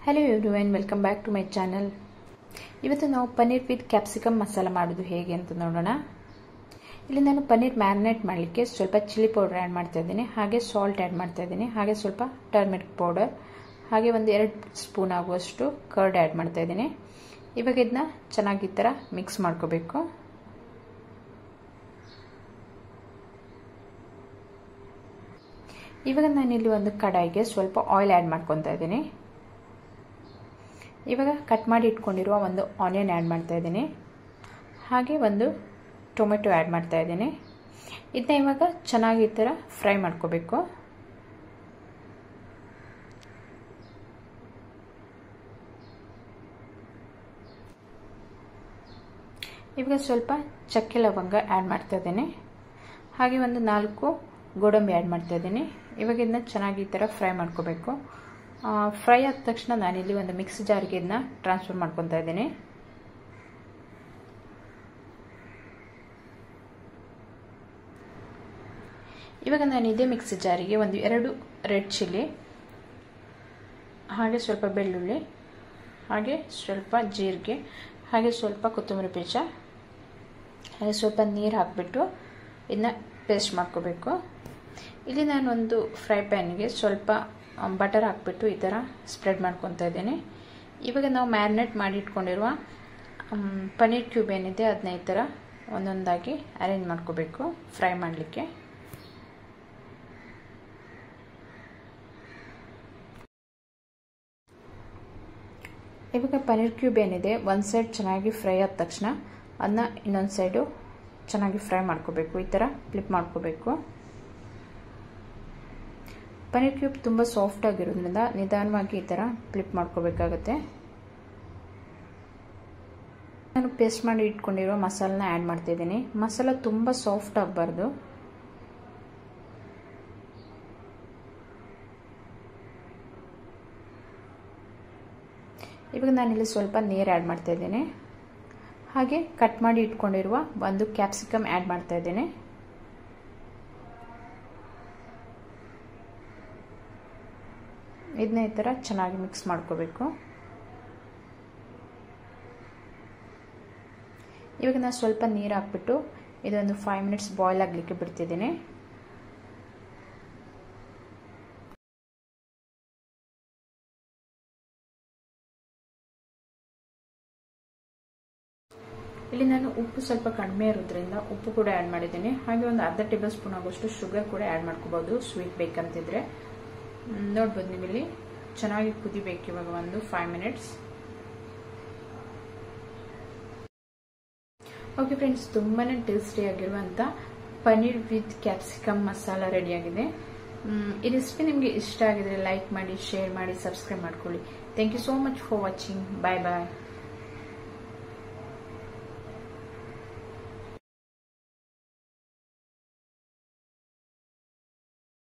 hello everyone welcome back to my channel ಇವತ್ತು ನಾವು paneer with capsicum masala ಮಾಡೋದು ಹೇಗೆ ಅಂತ ನೋಡೋಣ ಇಲ್ಲಿ ನಾನು ಪನ್ನೀರ್ ಮ್ಯಾರಿನೇಟ್ ಮಾಡಲಿಕ್ಕೆ ಸ್ವಲ್ಪ ಚಿಲ್ಲಿ ಪೌಡರ್ ಆ್ಯಡ್ ಮಾಡ್ತಾ ಇದ್ದೀನಿ ಹಾಗೆ ಸಾಲ್ಟ್ ಆ್ಯಡ್ ಮಾಡ್ತಾ ಇದ್ದೀನಿ ಹಾಗೆ ಸ್ವಲ್ಪ ಟರ್ಮೆರಿಕ್ ಪೌಡರ್ ಹಾಗೆ ಒಂದು ಎರಡು ಸ್ಪೂನ್ ಆಗುವಷ್ಟು ಕರ್ಡ್ ಆ್ಯಡ್ ಮಾಡ್ತಾ ಇದ್ದೀನಿ ಇವಾಗ ಇದನ್ನ ಚೆನ್ನಾಗಿ ಈ ಥರ ಮಿಕ್ಸ್ ಮಾಡ್ಕೋಬೇಕು ಇವಾಗ ನಾನಿಲ್ಲಿ ಒಂದು ಕಡಾಯಿಗೆ ಸ್ವಲ್ಪ ಆಯಿಲ್ ಆ್ಯಡ್ ಮಾಡ್ಕೊತಾ ಇದ್ದೀನಿ ಇವಾಗ ಕಟ್ ಮಾಡಿ ಇಟ್ಕೊಂಡಿರುವ ಒಂದು ಆನಿಯನ್ ಆ್ಯಡ್ ಮಾಡ್ತಾ ಇದ್ದೀನಿ ಹಾಗೆ ಒಂದು ಟೊಮೆಟೊ ಆ್ಯಡ್ ಮಾಡ್ತಾ ಇದ್ದೀನಿ ಇದನ್ನ ಇವಾಗ ಚೆನ್ನಾಗಿ ಈ ಥರ ಫ್ರೈ ಮಾಡ್ಕೋಬೇಕು ಇವಾಗ ಸ್ವಲ್ಪ ಚಕ್ಕೆ ಲವಂಗ ಆ್ಯಡ್ ಮಾಡ್ತಾ ಇದ್ದೀನಿ ಹಾಗೆ ಒಂದು ನಾಲ್ಕು ಗೋಡಂಬಿ ಆ್ಯಡ್ ಮಾಡ್ತಾ ಇದ್ದೀನಿ ಇವಾಗ ಇದನ್ನ ಚೆನ್ನಾಗಿ ಈ ಥರ ಫ್ರೈ ಮಾಡ್ಕೋಬೇಕು ಫ್ರೈ ಆದ ತಕ್ಷಣ ನಾನಿಲ್ಲಿ ಒಂದು ಮಿಕ್ಸ್ ಜಾರ್ಗೆ ಇದನ್ನ ಟ್ರಾನ್ಸ್ಫರ್ ಮಾಡ್ಕೊತಾ ಇದ್ದೀನಿ ಇವಾಗ ನಾನು ಇದೇ ಮಿಕ್ಸ್ ಜಾರಿಗೆ ಒಂದು ಎರಡು ರೆಡ್ ಚಿಲ್ಲಿ ಹಾಗೆ ಸ್ವಲ್ಪ ಬೆಳ್ಳುಳ್ಳಿ ಹಾಗೆ ಸ್ವಲ್ಪ ಜೀರಿಗೆ ಹಾಗೆ ಸ್ವಲ್ಪ ಕೊತ್ತಂಬರಿ ಬೀಜ ಹಾಗೆ ಸ್ವಲ್ಪ ನೀರು ಹಾಕಿಬಿಟ್ಟು ಇದನ್ನ ಪೇಸ್ಟ್ ಮಾಡ್ಕೋಬೇಕು ಇಲ್ಲಿ ನಾನೊಂದು ಫ್ರೈ ಪ್ಯಾನ್ಗೆ ಸ್ವಲ್ಪ ಬಟರ್ ಹಾಕ್ಬಿಟ್ಟು ಈ ಥರ ಸ್ಪ್ರೆಡ್ ಮಾಡ್ಕೊತಾ ಇದ್ದೀನಿ ಇವಾಗ ನಾವು ಮ್ಯಾರಿನೇಟ್ ಮಾಡಿ ಇಟ್ಕೊಂಡಿರುವ ಪನ್ನೀರ್ ಕ್ಯೂಬ್ ಏನಿದೆ ಅದನ್ನ ಈ ಥರ ಒಂದೊಂದಾಗಿ ಅರೇಂಜ್ ಮಾಡ್ಕೋಬೇಕು ಫ್ರೈ ಮಾಡಲಿಕ್ಕೆ ಇವಾಗ ಪನ್ನೀರ್ ಕ್ಯೂಬ್ ಏನಿದೆ ಒಂದು ಸೈಡ್ ಚೆನ್ನಾಗಿ ಫ್ರೈ ಆದ ತಕ್ಷಣ ಅದನ್ನ ಇನ್ನೊಂದು ಸೈಡು ಚೆನ್ನಾಗಿ ಫ್ರೈ ಮಾಡ್ಕೋಬೇಕು ಈ ಥರ ಫ್ಲಿಪ್ ಮಾಡ್ಕೋಬೇಕು ಪನ್ನೀರ್ ಕ್ಯೂಬ್ ತುಂಬ ಸಾಫ್ಟ್ ಆಗಿರೋದ್ರಿಂದ ನಿಧಾನವಾಗಿ ಈ ಥರ ಫ್ಲಿಪ್ ಮಾಡ್ಕೋಬೇಕಾಗತ್ತೆ ನಾನು ಪೇಸ್ಟ್ ಮಾಡಿ ಇಟ್ಕೊಂಡಿರೋ ಮಸಾಲನ ಆ್ಯಡ್ ಮಾಡ್ತಿದ್ದೀನಿ ಮಸಾಲ ತುಂಬ ಸಾಫ್ಟ್ ಆಗಬಾರ್ದು ಇವಾಗ ನಾನಿಲ್ಲಿ ಸ್ವಲ್ಪ ನೀರು ಆ್ಯಡ್ ಮಾಡ್ತಾ ಇದ್ದೀನಿ ಹಾಗೆ ಕಟ್ ಮಾಡಿ ಇಟ್ಕೊಂಡಿರುವ ಒಂದು ಕ್ಯಾಪ್ಸಿಕಮ್ ಆ್ಯಡ್ ಮಾಡ್ತಾ ಇದ್ದೀನಿ ಇದನ್ನ ಈ ಥರ ಚೆನ್ನಾಗಿ ಮಿಕ್ಸ್ ಮಾಡ್ಕೋಬೇಕು ಇವಾಗ ನಾನು ಸ್ವಲ್ಪ ನೀರು ಹಾಕ್ಬಿಟ್ಟು ಇದೊಂದು ಫೈವ್ ಮಿನಿಟ್ಸ್ ಬಾಯ್ಲ್ ಆಗಲಿಕ್ಕೆ ಬಿಡ್ತಿದ್ದೀನಿ ಇಲ್ಲಿ ನಾನು ಉಪ್ಪು ಸ್ವಲ್ಪ ಕಡಿಮೆ ಇರೋದ್ರಿಂದ ಉಪ್ಪು ಕೂಡ ಆ್ಯಡ್ ಮಾಡಿದ್ದೀನಿ ಹಾಗೆ ಒಂದು ಅರ್ಧ ಟೇಬಲ್ ಸ್ಪೂನ್ ಆಗೋಷ್ಟು ಶುಗರ್ ಕೂಡ ಆ್ಯಡ್ ಮಾಡ್ಕೋಬಹುದು ಸ್ವೀಟ್ ಬೇಕಂತಿದ್ರೆ ನೋಡ್ಬೋದು ನೀವು ಇಲ್ಲಿ ಚೆನ್ನಾಗಿ ಕುದಿಬೇಕು ಇವಾಗ ಒಂದು ಫೈವ್ ಮಿನಿಟ್ಸ್ ಓಕೆ ಫ್ರೆಂಡ್ಸ್ ತುಂಬಾ ಟೇಸ್ಟಿಯಾಗಿರುವಂಥ ಪನ್ನೀರ್ ವಿತ್ ಕ್ಯಾಪ್ಸಿಕಮ್ ಮಸಾಲ ರೆಡಿಯಾಗಿದೆ ಈ ರೆಸಿಪಿ ನಿಮಗೆ ಇಷ್ಟ ಆಗಿದ್ರೆ ಲೈಕ್ ಮಾಡಿ ಶೇರ್ ಮಾಡಿ ಸಬ್ಸ್ಕ್ರೈಬ್ ಮಾಡ್ಕೊಳ್ಳಿ thank you so much for watching bye bye